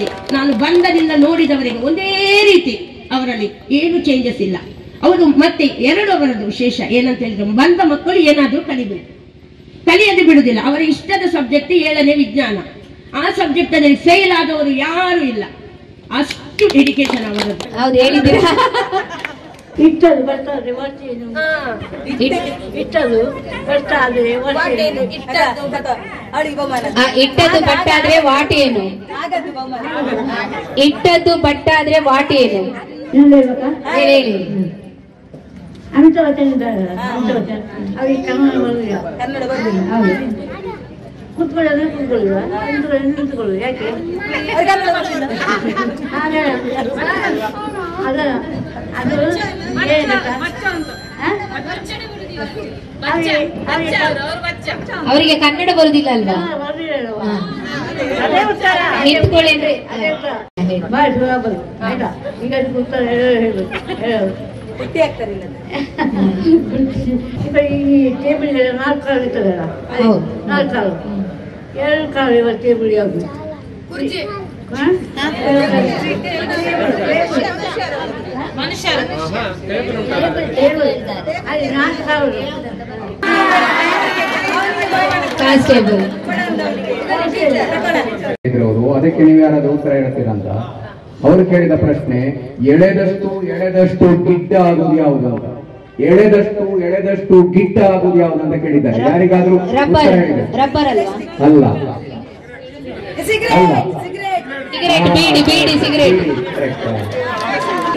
ರೀತಿ ನಾನು ಬಂದದಿಂದ ನೋಡಿದವರಿಗೆ ಒಂದೇ ರೀತಿ ಅವರಲ್ಲಿ ಏನು ಚೇಂಜಸ್ ಇಲ್ಲ ಅವರು ಮತ್ತೆ ಎರಡು ಅವರದ್ದು ವಿಶೇಷ ಏನಂತ ಹೇಳಿದ್ರೆ ಬಂದ ಮಕ್ಕಳು ಏನಾದರೂ ಕಲಿಬೇಕು ಕಲಿಯದೆ ಬಿಡುವುದಿಲ್ಲ ಅವರ ಇಷ್ಟದ ಸಬ್ಜೆಕ್ಟ್ ಏಳನೇ ವಿಜ್ಞಾನ ಆ ಸಬ್ಜೆಕ್ಟ್ ಅಲ್ಲಿ ಫೇಲ್ ಆದವರು ಯಾರು ಇಲ್ಲ ಅಷ್ಟು ಡೆಡಿಕೇಶನ್ ಅವರದ್ದು ಹೌದು ಹೇಳಿದ್ದೀರಾ ಇಟ್ಟದು ಬರ್ತದೆ ವರ್ಷೇನು ಇಟ್ಟದು ಬರ್ತಾದ್ರೆ ವರ್ಷೇನು ಆ, ಇಟ್ಟದ್ದು ಬಟ್ಟಾದ್ರೆ ವಾಟ್ ಏನು ಇಟ್ಟದ್ದು ಬಟ್ಟಾದ್ರೆ ವಾಟ್ ಏನು ಇನ್ನೊಂದು ಹೇಳ್ಬೇಕಾ ಹೇಳಿ ಹೇಳಿ ಅಮಿತಾಬ್ ಬಚ್ಚನ್ ಇದ್ದಾರೆ ಅಮಿತಾಬ್ ಬಚ್ಚನ್ ಅವ್ರಿಗೆ ಕನ್ನಡ ಬರುದಿಲ್ಲ ಹೌದು ಕುತ್ಕೊಳ್ಳೋದು ಕುತ್ಕೊಳ್ಳುವ ನಿಂತ್ಕೊಳ್ಳೋದು ನಿಂತ್ಕೊಳ್ಳುದು ಯಾಕೆ ಹಾಗೆ ಅದ ಅದು ಏನಕ್ಕ ಹ? ಅವ್ರಿಗೆ- ಅವ್ರಿಗೆ ಅವರಿಗೆ ಕನ್ನಡ ಬರುದಿಲ್ಲ ಅಲ್ವಾ ಬರುದಿಲ್ಲವಾ? ಅದೇ ಉತ್ತರ ನಿಂತ್ಕೊಳ್ಳಿ ಅಂದ್ರೆ ಅದೇ ಉತ್ತರ ಬಾಯ್ ಸುಲಭ ಆಯ್ತಾ ಈಗ ಅದಕ್ಕೆ ಉತ್ತರ ಹೇಳೋ ಹೇಳ್ಬೇಕು ಹೇಳೋದು ಈಗ ಈ ಟೇಬಲ್ ನಾಲ್ಕು ಕಾಲು ಇರ್ತದಲ್ಲ ಹೌದು. ನಾಲ್ಕು ಕಾಲು ಎರಡು ಕಾಲು ಇವ ಟೇಬಲ್ ಯಾವುದು ಹ? ಟೇಬಲ್ ಅಲ್ಲಿ ನಾಲ್ಕು ಕಾಲು ಕಾನ್ಸ್ಟೇಬಲ್ ಇದ್ರವರು ಅದಕ್ಕೆ ನೀವು ಯಾರಾದ್ರೂ ಉತ್ತರ ಹೇಳ್ತೀರಾ ಅಂತ ಅವರು ಕೇಳಿದ ಪ್ರಶ್ನೆ ಎಳೆದಷ್ಟು ಎಳೆದಷ್ಟು ಗಿಡ್ಡ ಆಗುದು ಯಾವುದು ಅಂತ ಎಳೆದಷ್ಟು ಎಳೆದಷ್ಟು ಗಿಡ್ಡ ಆಗುದು ಯಾವುದು ಅಂತ ಕೇಳಿದ್ದಾರೆ ಯಾರಿಗಾದ್ರೂ ಉತ್ತರ ರಬ್ಬರ್ ಹೇಳಿದೆ ರಬ್ಬರ್ ಅಲ್ವಾ ಅಲ್ಲ ಅಲ್ಲ cigarette beedi beedi cigarette Correct.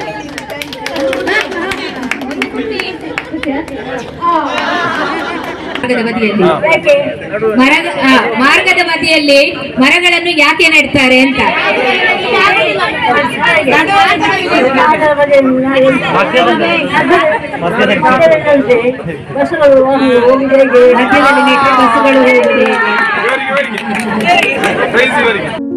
ಮಾರ್ಗದ ಬದಿಯಲ್ಲಿ ಮರದ ಆ, ಮಾರ್ಗದ ಬದಿಯಲ್ಲಿ ಮರಗಳನ್ನು ಯಾಕೆ ನೆಡ್ತಾರೆ ಅಂತ ಬಸ್ಸುಗಳು ಹೋಗಿದ್ರೆ ಮಧ್ಯದಲ್ಲಿ ನೆಟ್ಟರೆ ಬಸ್ಸುಗಳು ಹೋಗುವುದು ಹೇಗೆ? Crazy, very good.